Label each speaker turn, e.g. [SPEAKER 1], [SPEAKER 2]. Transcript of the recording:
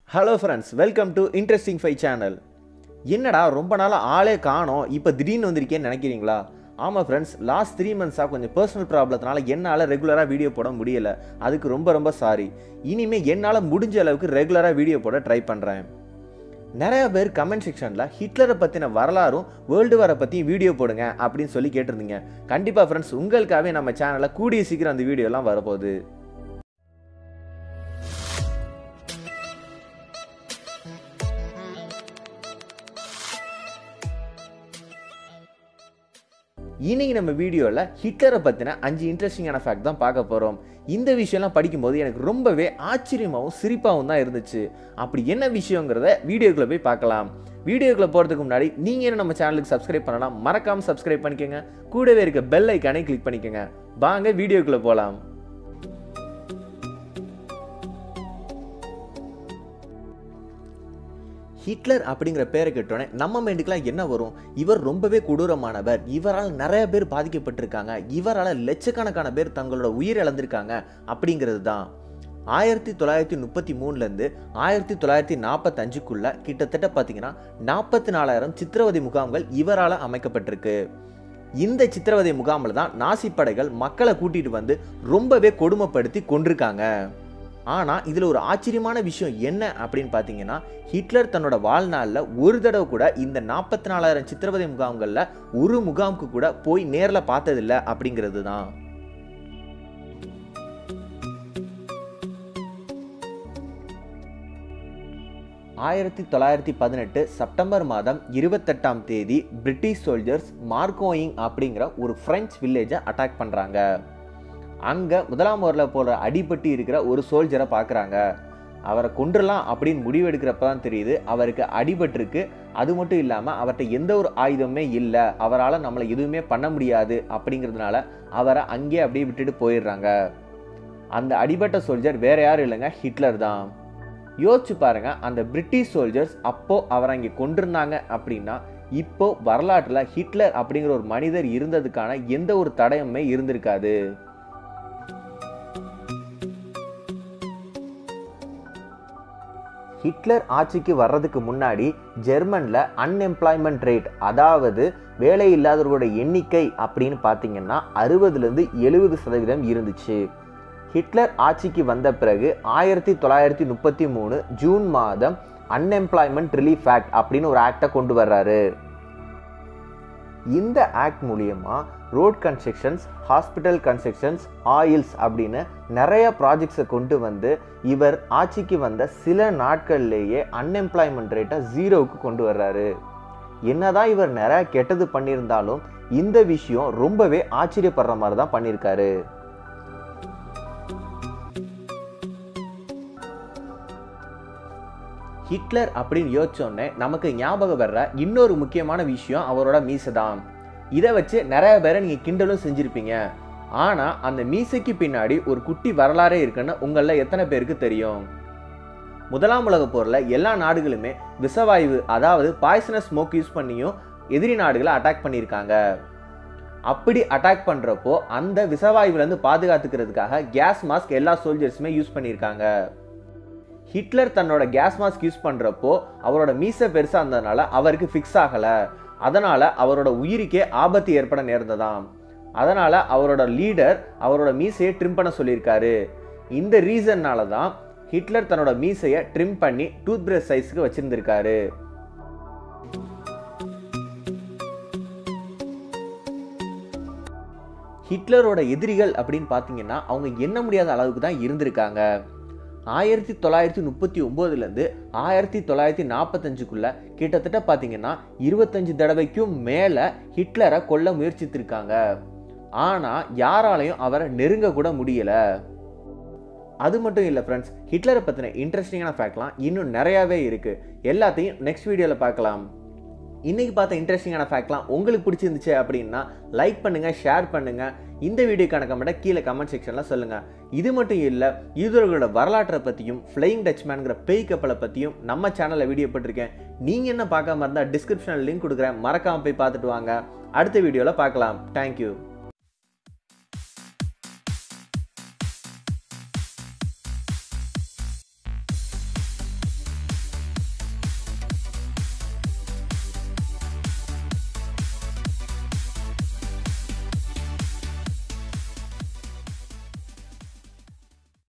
[SPEAKER 1] hello friends welcome to interesting ஃபை channel என்னடா ரொம்ப நாளாக ஆளே காணோம் இப்போ திடீர்னு வந்திருக்கேன்னு நினைக்கிறீங்களா ஆமாம் ஃப்ரெண்ட்ஸ் லாஸ்ட் த்ரீ மந்த்ஸாக கொஞ்சம் பர்சனல் ப்ராப்ளத்தினால என்னால் ரெகுலராக வீடியோ போட முடியல அதுக்கு ரொம்ப ரொம்ப சாரி இனிமேல் என்னால் முடிஞ்ச அளவுக்கு ரெகுலராக வீடியோ போட ட்ரை பண்ணுறேன் நிறைய பேர் கமெண்ட் செக்ஷனில் ஹிட்லரை பற்றின வரலாறும் வேர்ல்டு வாரை பற்றியும் வீடியோ போடுங்க அப்படின்னு சொல்லி கேட்டிருந்தீங்க கண்டிப்பாக ஃப்ரெண்ட்ஸ் உங்களுக்காகவே நம்ம சேனலில் கூடிய சீக்கிரம் அந்த வீடியோலாம் வரப்போகுது இன்னைக்கு நம்ம வீடியோவில் ஹிட்லரை பற்றின அஞ்சு இன்ட்ரெஸ்டிங்கான ஃபேக்ட் தான் பார்க்க போகிறோம் இந்த விஷயம்லாம் படிக்கும்போது எனக்கு ரொம்பவே ஆச்சரியமாகவும் சிரிப்பாகவும் தான் இருந்துச்சு அப்படி என்ன விஷயங்கிறத வீடியோக்குள்ளே போய் பார்க்கலாம் வீடியோக்குள்ளே போகிறதுக்கு முன்னாடி நீங்கள் என்ன நம்ம சேனலுக்கு சப்ஸ்கிரைப் பண்ணலாம் மறக்காமல் சப்ஸ்கிரைப் பண்ணிக்கோங்க கூடவே இருக்க பெல் ஐக்கானே கிளிக் பண்ணிக்கோங்க வாங்க வீடியோக்குள்ளே போகலாம் ஹிட்லர் அப்படிங்கிற பேரை கேட்டோன்னே நம்ம மைண்டுக்கெலாம் என்ன வரும் இவர் ரொம்பவே கொடூரமானவர் இவரால் நிறைய பேர் பாதிக்கப்பட்டிருக்காங்க இவரால் லட்சக்கணக்கான பேர் தங்களோட உயிர் இழந்திருக்காங்க அப்படிங்கிறது தான் ஆயிரத்தி தொள்ளாயிரத்தி முப்பத்தி மூணுலேருந்து ஆயிரத்தி தொள்ளாயிரத்தி நாற்பத்தஞ்சுக்குள்ள கிட்டத்தட்ட பார்த்தீங்கன்னா நாற்பத்தி நாலாயிரம் சித்திரவதை முகாம்கள் இவரால் அமைக்கப்பட்டிருக்கு இந்த சித்திரவதை முகாமில் தான் நாசி படைகள் மக்களை கூட்டிட்டு வந்து ரொம்பவே கொடுமைப்படுத்தி கொண்டிருக்காங்க ஆனால் இதில் ஒரு ஆச்சரியமான விஷயம் என்ன அப்படின்னு பார்த்தீங்கன்னா ஹிட்லர் தன்னோட வாழ்நாளில் ஒரு தடவை கூட இந்த நாற்பத்தி நாலாயிரம் சித்திரவதை முகாம்களில் ஒரு முகாமுக்கு கூட போய் நேரில் பார்த்ததில்ல அப்படிங்கிறது தான் ஆயிரத்தி தொள்ளாயிரத்தி பதினெட்டு செப்டம்பர் மாதம் இருபத்தெட்டாம் தேதி பிரிட்டிஷ் சோல்ஜர்ஸ் மார்கோயிங் அப்படிங்கிற ஒரு ஃப்ரெஞ்ச் வில்லேஜை அட்டாக் பண்ணுறாங்க அங்கே முதலாம் ஓரில் போகிற அடிபட்டு இருக்கிற ஒரு சோல்ஜரை பார்க்குறாங்க அவரை கொண்டுலாம் அப்படின்னு முடிவெடுக்கிறப்ப தான் தெரியுது அவருக்கு அடிபட்டிருக்கு அது மட்டும் இல்லாமல் அவர்கிட்ட எந்த ஒரு ஆயுதமே இல்லை அவரால் நம்மளை எதுவுமே பண்ண முடியாது அப்படிங்கிறதுனால அவரை அங்கேயே அப்படியே விட்டுட்டு போயிடுறாங்க அந்த அடிபட்ட சோல்ஜர் வேற யாரும் இல்லைங்க ஹிட்லர் தான் யோசிச்சு பாருங்க அந்த பிரிட்டிஷ் சோல்ஜர்ஸ் அப்போ அவரை அங்கே கொண்டிருந்தாங்க அப்படின்னா இப்போ வரலாற்றில் ஹிட்லர் அப்படிங்கிற ஒரு மனிதர் இருந்ததுக்கான எந்த ஒரு தடயமே இருந்திருக்காது ஹிட்லர் ஆட்சிக்கு வர்றதுக்கு முன்னாடி ஜெர்மனில் அன்எம்ப்ளாய்மெண்ட் ரேட் அதாவது வேலை இல்லாதவர்களோட எண்ணிக்கை அப்படின்னு பார்த்தீங்கன்னா அறுபதுலேருந்து எழுபது சதவீதம் இருந்துச்சு ஹிட்லர் ஆட்சிக்கு வந்த பிறகு ஆயிரத்தி தொள்ளாயிரத்தி முப்பத்தி மூணு ஜூன் மாதம் அன்எம்ப்ளாய்மெண்ட் ரிலீஃப் ஆக்ட் அப்படின்னு ஒரு ஆக்டை கொண்டு வர்றாரு இந்த ஆக்ட் மூலியமா road constructions hospital constructions oils அப்படின்னு நிறைய ப்ராஜெக்ட்ஸை கொண்டு வந்து இவர் ஆட்சிக்கு வந்த சில நாட்கள்லேயே அன்எம்ப்ளாய்மெண்ட் ரேட்டை ஜீரோவுக்கு கொண்டு வர்றாரு என்னதான் இவர் நிறைய கெட்டது பண்ணியிருந்தாலும் இந்த விஷயம் ரொம்பவே ஆச்சரியப்படுற மாதிரி தான் பண்ணியிருக்காரு ஹிட்லர் அப்படின்னு யோசிச்சோடனே நமக்கு ஞாபகம் வர்ற இன்னொரு முக்கியமான விஷயம் அவரோட மீசை தான் இதை வச்சு நிறைய பேரை நீங்கள் கிண்டலும் செஞ்சுருப்பீங்க ஆனால் அந்த மீசைக்கு பின்னாடி ஒரு குட்டி வரலாறே இருக்குன்னு உங்களில் எத்தனை பேருக்கு தெரியும் முதலாம் உலக போரில் எல்லா நாடுகளுமே விஷவாயு அதாவது பாய்சனஸ் ஸ்மோக் யூஸ் பண்ணியும் எதிரி நாடுகளை அட்டாக் பண்ணியிருக்காங்க அப்படி அட்டாக் பண்ணுறப்போ அந்த விஷவாயுவிலேருந்து பாதுகாத்துக்கிறதுக்காக கேஸ் மாஸ்க் எல்லா சோல்ஜர்ஸுமே யூஸ் பண்ணியிருக்காங்க ஹிட்லர் தன்னோட கேஸ் மாஸ்க் யூஸ் பண்ணுறப்போ அவரோட மீசை பெருசாக இருந்ததுனால அவருக்கு ஃபிக்ஸ் ஆகலை அதனால் அவரோட உயிருக்கே ஆபத்து ஏற்பட நேர்ந்ததாம் அதனால் அவரோட லீடர் அவரோட மீசையை ட்ரிம் பண்ண சொல்லியிருக்காரு இந்த ரீசன்னால தான் ஹிட்லர் தன்னோட மீசையை ட்ரிம் பண்ணி டூத் பிரஷ் சைஸுக்கு வச்சிருந்திருக்காரு ஹிட்லரோட எதிரிகள் அப்படின்னு பார்த்தீங்கன்னா அவங்க எண்ண முடியாத அளவுக்கு தான் இருந்திருக்காங்க ஆயிரத்தி தொள்ளாயிரத்தி முப்பத்தி ஒம்போதுலேருந்து ஆயிரத்தி தொள்ளாயிரத்தி நாற்பத்தஞ்சுக்குள்ள கிட்டத்தட்ட பார்த்தீங்கன்னா இருபத்தஞ்சு தடவைக்கும் மேலே ஹிட்லரை கொல்ல முயற்சித்திருக்காங்க ஆனால் யாராலையும் அவரை நெருங்க கூட முடியல அது மட்டும் இல்லை ஃப்ரெண்ட்ஸ் ஹிட்லரை பற்றின இன்ட்ரெஸ்டிங்கான ஃபேக்ட்லாம் இன்னும் நிறையாவே இருக்குது எல்லாத்தையும் நெக்ஸ்ட் வீடியோவில் பார்க்கலாம் இன்றைக்கி பார்த்த இன்ட்ரெஸ்டிங்கான ஃபேக்ட்லாம் உங்களுக்கு பிடிச்சிருந்துச்சு அப்படின்னா லைக் பண்ணுங்கள் ஷேர் பண்ணுங்கள் இந்த வீடியோக்கான கமெண்ட்டை கீழே கமெண்ட் செக்ஷனில் சொல்லுங்கள் இது மட்டும் இல்லை யூதர்களோட வரலாற்றை பற்றியும் ஃப்ளையிங் டச்மேனுங்கிற பேய் கப்பலை பற்றியும் நம்ம சேனலில் வீடியோ போட்டிருக்கேன் நீங்கள் என்ன பார்க்காம இருந்தால் டிஸ்கிரிப்ஷனில் லிங்க் கொடுக்குறேன் மறக்காமல் போய் பார்த்துட்டு வாங்க அடுத்த வீடியோவில் பார்க்கலாம் தேங்க்யூ